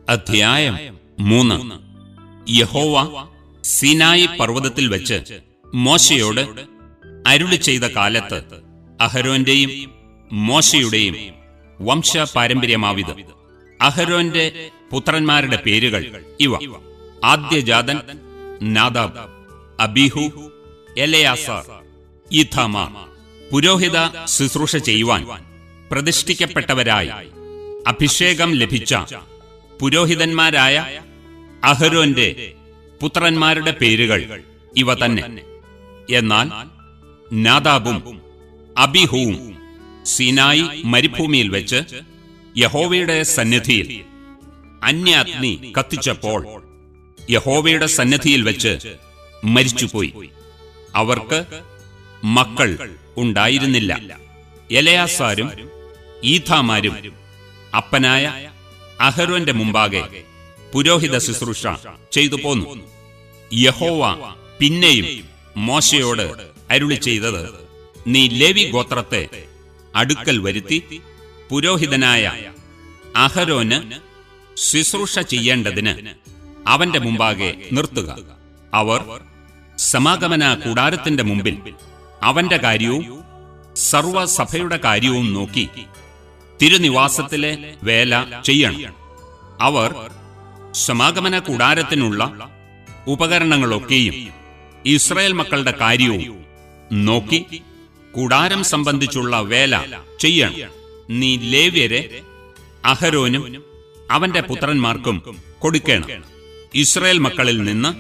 അധ്യായം മൂന്ന് യഹോവ സീനായി പർവ്വതത്തിൽ വെച്ച് മോശയോട് അരുളി ചെയ്ത കാലത്ത് അഹരോന്റെയും മോശയുടെയും വംശ പാരമ്പര്യമാവിത് അഹരോന്റെ പുത്രന്മാരുടെ പേരുകൾ ഇവ ആദ്യജാതൻ നാദാബ് അബീഹു എലയാസാർ ഈഥാമാർ പുരോഹിത ശുശ്രൂഷ ചെയ്യുവാൻ പ്രതിഷ്ഠിക്കപ്പെട്ടവരായി അഭിഷേകം ലഭിച്ച പുരോഹിതന്മാരായ അഹരോന്റെ പുത്രന്മാരുടെ പേരുകൾ ഇവ തന്നെ എന്നാൽ നാദാബും അബിഹുവും സീനായി മരുഭൂമിയിൽ വെച്ച് യഹോവയുടെ സന്നിധിയിൽ അന്യാഗ്നി കത്തിച്ചപ്പോൾ യഹോവയുടെ സന്നിധിയിൽ വെച്ച് മരിച്ചുപോയി അവർക്ക് മക്കൾ ഉണ്ടായിരുന്നില്ല എലയാസാരും ഈഥാമാരും അപ്പനായ അഹരോന്റെ മുമ്പാകെ പുരോഹിത ശുശ്രൂഷ ചെയ്തു പോന്നു യഹോവ പിന്നെയും മോശയോട് അരുളി ചെയ്തത് നീ ലേവി ഗോത്രത്തെ അടുക്കൽ വരുത്തി പുരോഹിതനായ അഹരോന് ശുശ്രൂഷ ചെയ്യേണ്ടതിന് അവന്റെ മുമ്പാകെ നിർത്തുക അവർ സമാഗമന കൂടാരത്തിന്റെ മുമ്പിൽ അവന്റെ കാര്യവും സർവസഭയുടെ കാര്യവും നോക്കി തിരുനിവാസത്തിലെ വേല ചെയ്യണം അവർ സമാഗമന കൂടാരത്തിനുള്ള ഉപകരണങ്ങളൊക്കെയും ഇസ്രായേൽ മക്കളുടെ കാര്യവും നോക്കി കൂടാരം സംബന്ധിച്ചുള്ള വേല ചെയ്യണം നീ ലേവ്യരെ അഹരോനും അവന്റെ പുത്രന്മാർക്കും കൊടുക്കണം ഇസ്രായേൽ മക്കളിൽ നിന്ന്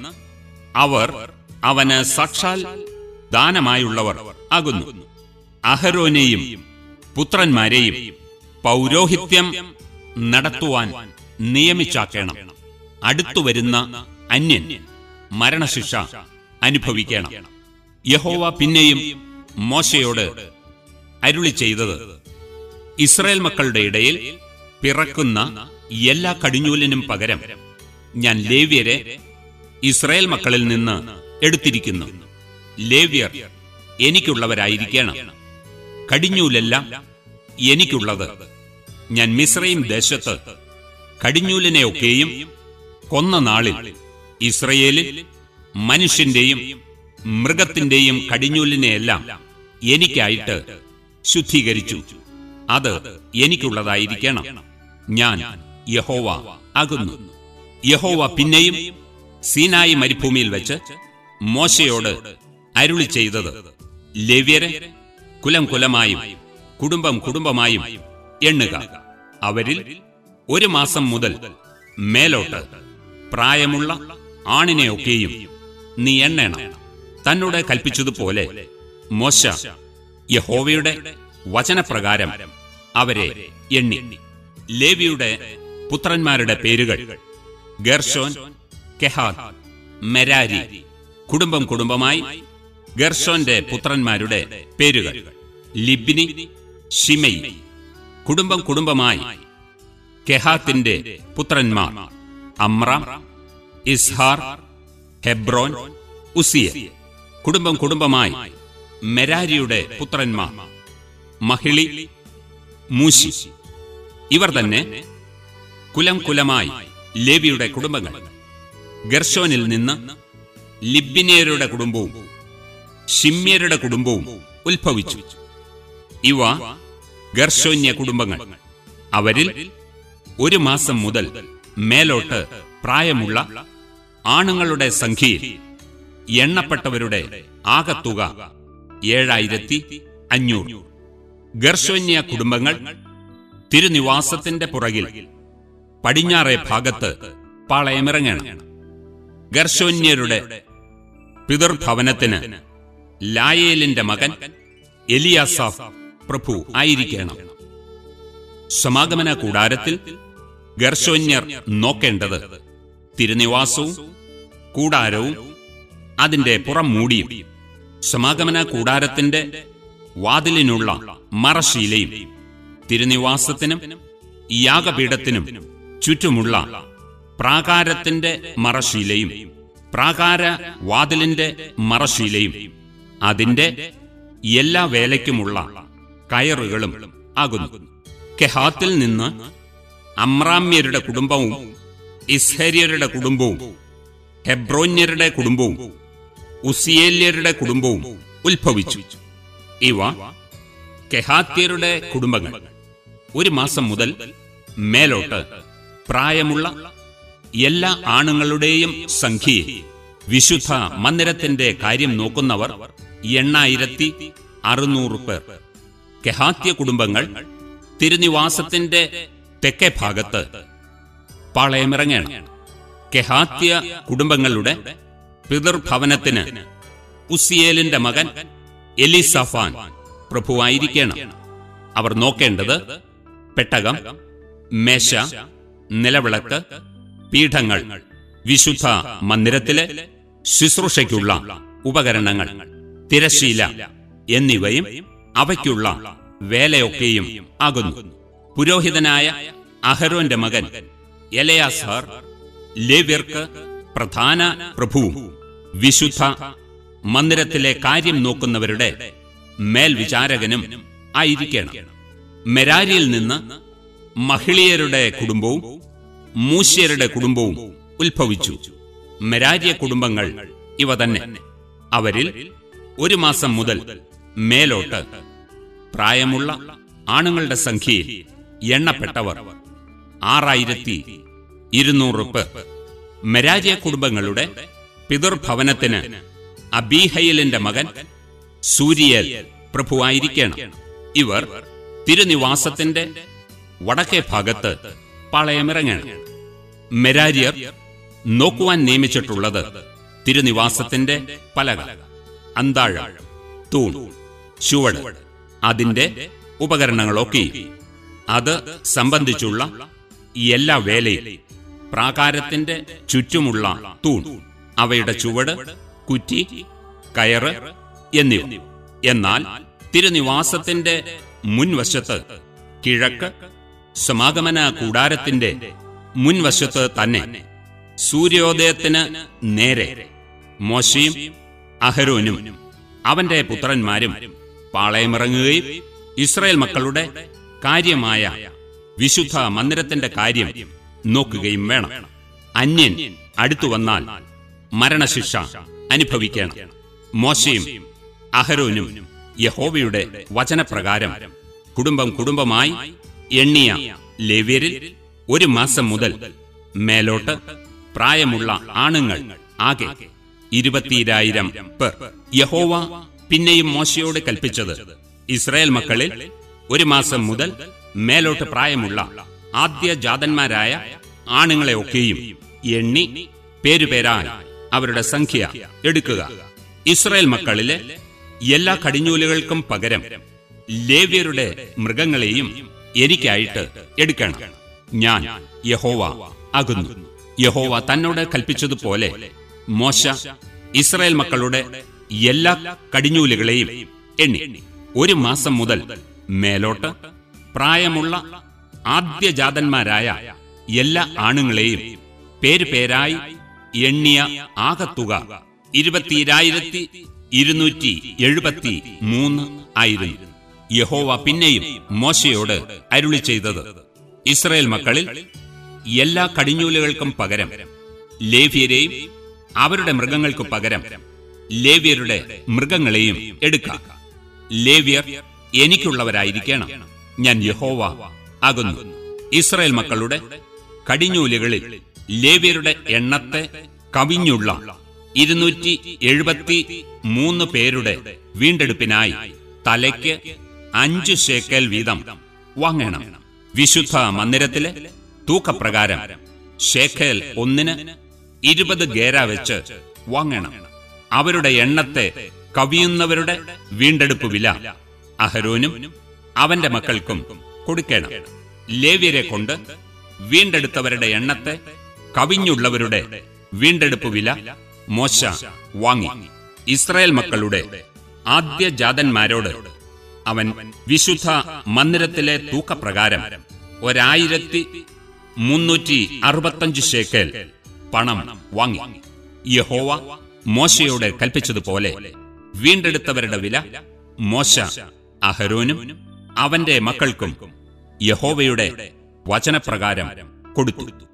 അവർ അവന് സാക്ഷാൽ ദാനമായുള്ളവർ ആകുന്നു അഹരോനെയും പുത്രന്മാരെയും പൗരോഹിത്യം നടത്തുവാൻ നിയമിച്ചാക്കണം അടുത്തുവരുന്ന അന്യൻ മരണശിക്ഷ അനുഭവിക്കണം യഹോവ പിന്നെയും മോശയോട് അരുളി ചെയ്തത് ഇസ്രായേൽ മക്കളുടെ ഇടയിൽ പിറക്കുന്ന എല്ലാ കടിഞ്ഞൂലിനും പകരം ഞാൻ ലേവ്യരെ ഇസ്രായേൽ മക്കളിൽ നിന്ന് എടുത്തിരിക്കുന്നു ലേവ്യർ എനിക്കുള്ളവരായിരിക്കണം കടിഞ്ഞൂലെല്ലാം എനിക്കുള്ളത് ഞാൻ മിശ്രയും ദേശത്ത് കടിഞ്ഞൂലിനെയൊക്കെയും കൊന്ന നാളിൽ ഇസ്രയേലിൽ മനുഷ്യന്റെയും മൃഗത്തിന്റെയും കടിഞ്ഞൂലിനെയെല്ലാം എനിക്കായിട്ട് ശുദ്ധീകരിച്ചു അത് എനിക്കുള്ളതായിരിക്കണം ഞാൻ യഹോവ ആകുന്നു യഹോവ പിന്നെയും സീനായി മരുഭൂമിയിൽ വെച്ച് മോശയോട് അരുളി ചെയ്തത് ലേവ്യരെ കുലം കുലമായും കുടുംബം കുടുംബമായും എണ്ണുക അവരിൽ ഒരു മാസം മുതൽ മേലോട്ട് പ്രായമുള്ള ആണിനെയൊക്കെയും നീ എണ്ണണം തന്നോട് കൽപ്പിച്ചതുപോലെ മോശ യഹോവയുടെ വചനപ്രകാരം അവരെ എണ്ണി ലേവിയുടെ പുത്രന്മാരുടെ പേരുകൾ ഗർഷോൻ കെഹാദ് മെരാരി കുടുംബം കുടുംബമായി ഗർഷോന്റെ പുത്രന്മാരുടെ പേരുകൾ ലിബിനി ഷിമയി കുടുംബം കുടുംബമായി കെഹാത്തിന്റെ പുത്രന്മാർ അമ്രാം ഇസ്ഹാർ ഹെബ്രോൻ ഉസിയ കുടുംബം കുടുംബമായി മെരാരിയുടെ പുത്രന്മാർ മഹിളി മൂശി ഇവർ തന്നെ കുലം കുലമായി ലേവിയുടെ കുടുംബങ്ങൾ ഗർഷോനിൽ നിന്ന് ലിബിനിയരുടെ കുടുംബവും ഷിമ്യരുടെ കുടുംബവും ഉത്ഭവിച്ചു ഇവ ഗർഷോന്യ കുടുംബങ്ങൾ അവരിൽ ഒരു മാസം മുതൽ മേലോട്ട് പ്രായമുള്ള ആണുങ്ങളുടെ സംഖ്യയിൽ എണ്ണപ്പെട്ടവരുടെ ആകത്തുക ഏഴായിരത്തി അഞ്ഞൂറ് ഗർഷോന്യ കുടുംബങ്ങൾ തിരുനിവാസത്തിന്റെ പുറകിൽ പടിഞ്ഞാറേ ഭാഗത്ത് പാളയമിറങ്ങണം ഗർഷോന്യരുടെ പിതൃഭവനത്തിന് ലായേലിന്റെ മകൻ എലിയാസാഫ് പ്രഭു ആയിരിക്കണം സമാഗമന കൂടാരത്തിൽ ഗർഷോന്യർ നോക്കേണ്ടത് തിരുനിവാസവും കൂടാരവും അതിന്റെ പുറം മൂടിയും സമാഗമന കൂടാരത്തിന്റെ വാതിലിനുള്ള മറശീലയും തിരുനിവാസത്തിനും യാഗപീഠത്തിനും ചുറ്റുമുള്ള പ്രാകാരത്തിന്റെ മറശീലയും പ്രാകാര വാതിലിന്റെ മറശീലയും അതിന്റെ എല്ലാ വേലയ്ക്കുമുള്ള കയറുകളും ആകുന്നു കെഹാത്തിൽ നിന്ന് അമ്രാമ്യരുടെ കുടുംബവും ഇസ്ഹര്യരുടെ കുടുംബവും ഹെബ്രോന്യരുടെ കുടുംബവും ഉസിയേല്യരുടെ കുടുംബവും ഉത്ഭവിച്ചു ഇവ കെഹാത്യരുടെ കുടുംബങ്ങൾ ഒരു മാസം മുതൽ മേലോട്ട് പ്രായമുള്ള എല്ലാ ആണുങ്ങളുടെയും സംഖ്യയെ വിശുദ്ധ മന്ദിരത്തിന്റെ കാര്യം നോക്കുന്നവർ എണ്ണായിരത്തി അറുന്നൂറ് പേർ കെഹാത്യ കുടുംബങ്ങൾ തിരുനിവാസത്തിന്റെ തെക്കേ ഭാഗത്ത് പാളയമിറങ്ങണം കെഹാത്യ കുടുംബങ്ങളുടെ പിതൃഭവനത്തിന് ഉസിയേലിന്റെ മകൻ എലിസഫാൻ പ്രഭുവായിരിക്കണം അവർ നോക്കേണ്ടത് പെട്ടകം മേശ നിലവിളക്ക് പീഠങ്ങൾ വിശുദ്ധ മന്ദിരത്തിലെ ശുശ്രൂഷയ്ക്കുള്ള ഉപകരണങ്ങൾ തിരശീല എന്നിവയും അവയ്ക്കുള്ള വേലയൊക്കെയും ആകുന്നു പുരോഹിതനായ അഹരോന്റെ മകൻ എലയാസാർ ലേവ്യർക്ക് പ്രധാന പ്രഭുവും വിശുദ്ധ മന്ദിരത്തിലെ കാര്യം നോക്കുന്നവരുടെ മേൽവിചാരകനും ആയിരിക്കണം മെരാരിയിൽ നിന്ന് മഹിളിയരുടെ കുടുംബവും മൂശ്യരുടെ കുടുംബവും ഉത്ഭവിച്ചു മെരാരിയ കുടുംബങ്ങൾ ഇവ തന്നെ അവരിൽ ഒരു മാസം മുതൽ മേലോട്ട് പ്രായമുള്ള ആണുങ്ങളുടെ സംഖ്യയിൽ എണ്ണപ്പെട്ടവർ ആറായിരത്തി ഇരുന്നൂറ് പേർ മെരാരിയ കുടുംബങ്ങളുടെ പിതൃഭവനത്തിന് അബീഹയിലിന്റെ മകൻ സൂര്യൽ പ്രഭുവായിരിക്കണം ഇവർ തിരുനിവാസത്തിന്റെ വടക്കേ ഭാഗത്ത് പാളയമിറങ്ങണം മെരാരിയർ നോക്കുവാൻ നിയമിച്ചിട്ടുള്ളത് തിരുനിവാസത്തിന്റെ പലക അന്താഴ തൂൺ ചുവട് അതിന്റെ ഉപകരണങ്ങളൊക്കെ അത് സംബന്ധിച്ചുള്ള എല്ലാ വേലയും പ്രാകാരത്തിന്റെ ചുറ്റുമുള്ള തൂൺ അവയുടെ ചുവട് കുറ്റി കയറ് എന്നിവ എന്നാൽ തിരുനിവാസത്തിന്റെ മുൻവശത്ത് കിഴക്ക് സമാഗമന കൂടാരത്തിന്റെ മുൻവശത്ത് തന്നെ സൂര്യോദയത്തിന് നേരെ മോശയും അഹരോനും അവന്റെ പുത്രന്മാരും പാളയമിറങ്ങുകയും ഇസ്രായേൽ മക്കളുടെ കാര്യമായ വിശുദ്ധ മന്ദിരത്തിന്റെ കാര്യം നോക്കുകയും വേണം അന്യൻ അടുത്തു വന്നാൽ മരണശിക്ഷ അനുഭവിക്കണം മോശയും അഹരോനും യഹോവയുടെ വചനപ്രകാരം കുടുംബം കുടുംബമായി എണ്ണിയ ലേവ്യരിൽ ഒരു മാസം മുതൽ മേലോട്ട് പ്രായമുള്ള ആണുങ്ങൾ ആകെ ഇരുപത്തിരായിരം പേർ യഹോവ പിന്നെയും മോശയോട് കൽപ്പിച്ചത് ഇസ്രായേൽ മക്കളിൽ ഒരു മാസം മുതൽ മേലോട്ട് പ്രായമുള്ള ആദ്യ ജാതന്മാരായ ആണുങ്ങളെ ഒക്കെയും എണ്ണി പേരുപേരായി അവരുടെ സംഖ്യ എടുക്കുക ഇസ്രായേൽ മക്കളിലെ എല്ലാ കടിഞ്ഞൂലുകൾക്കും പകരം ലേവ്യരുടെ മൃഗങ്ങളെയും എനിക്കായിട്ട് എടുക്കണം ഞാൻ യഹോവ ആകുന്നു യഹോവ തന്നോട് കൽപ്പിച്ചതുപോലെ മോശ ഇസ്രായേൽ മക്കളുടെ എല്ലാ കടിഞ്ഞൂലുകളെയും എണ്ണി ഒരു മാസം മുതൽ മേലോട്ട് പ്രായമുള്ള ആദ്യജാതന്മാരായ എല്ലാ ആണുങ്ങളെയും പേര് പേരായി എണ്ണിയ ആകത്തുക ഇരുപത്തിരായിരത്തി ഇരുന്നൂറ്റി എഴുപത്തി മൂന്ന് ആയിരുന്നു യഹോവ പിന്നെയും മോശയോട് അരുളി ചെയ്തത് ഇസ്രായേൽ മക്കളിൽ എല്ലാ കടിഞ്ഞൂലുകൾക്കും പകരം ലേവ്യരെയും അവരുടെ മൃഗങ്ങൾക്ക് പകരം ലേവ്യരുടെ മൃഗങ്ങളെയും എടുക്കാം ലേവ്യർ എനിക്കുള്ളവരായിരിക്കണം ഞാൻ യഹോവ ആകുന്നു ഇസ്രായേൽ മക്കളുടെ കടിഞ്ഞൂലുകളിൽ ലേവ്യരുടെ എണ്ണത്തെ കവിഞ്ഞുള്ള ഇരുന്നൂറ്റി എഴുപത്തി മൂന്ന് പേരുടെ വീണ്ടെടുപ്പിനായി തലയ്ക്ക് അഞ്ചു ശേക്കൽ വീതം വാങ്ങണം വിശുദ്ധ മന്ദിരത്തിലെ തൂക്കപ്രകാരം ശേഖൽ ഒന്നിന് ഇരുപത് ഗേര വെച്ച് വാങ്ങണം അവരുടെ എണ്ണത്തെ കവിയുന്നവരുടെ വീണ്ടെടുപ്പ് വില അഹരോനും അവന്റെ മക്കൾക്കും കൊടുക്കണം ലേവ്യരെ കൊണ്ട് വീണ്ടെടുത്തവരുടെ എണ്ണത്തെ കവിഞ്ഞുള്ളവരുടെ വീണ്ടെടുപ്പ് വില മോശ വാങ്ങി ഇസ്രായേൽ മക്കളുടെ ആദ്യ ജാതന്മാരോട് അവൻ വിശുദ്ധ മന്ദിരത്തിലെ തൂക്കപ്രകാരം ഒരായിരത്തി മുന്നൂറ്റി അറുപത്തഞ്ച് ശേക്കൽ പണം വാങ്ങി യഹോവ മോശയോട് കൽപ്പിച്ചതുപോലെ വീണ്ടെടുത്തവരുടെ വില മോശ അഹരോനും അവന്റെ മക്കൾക്കും യഹോവയുടെ വചനപ്രകാരം കൊടുത്തു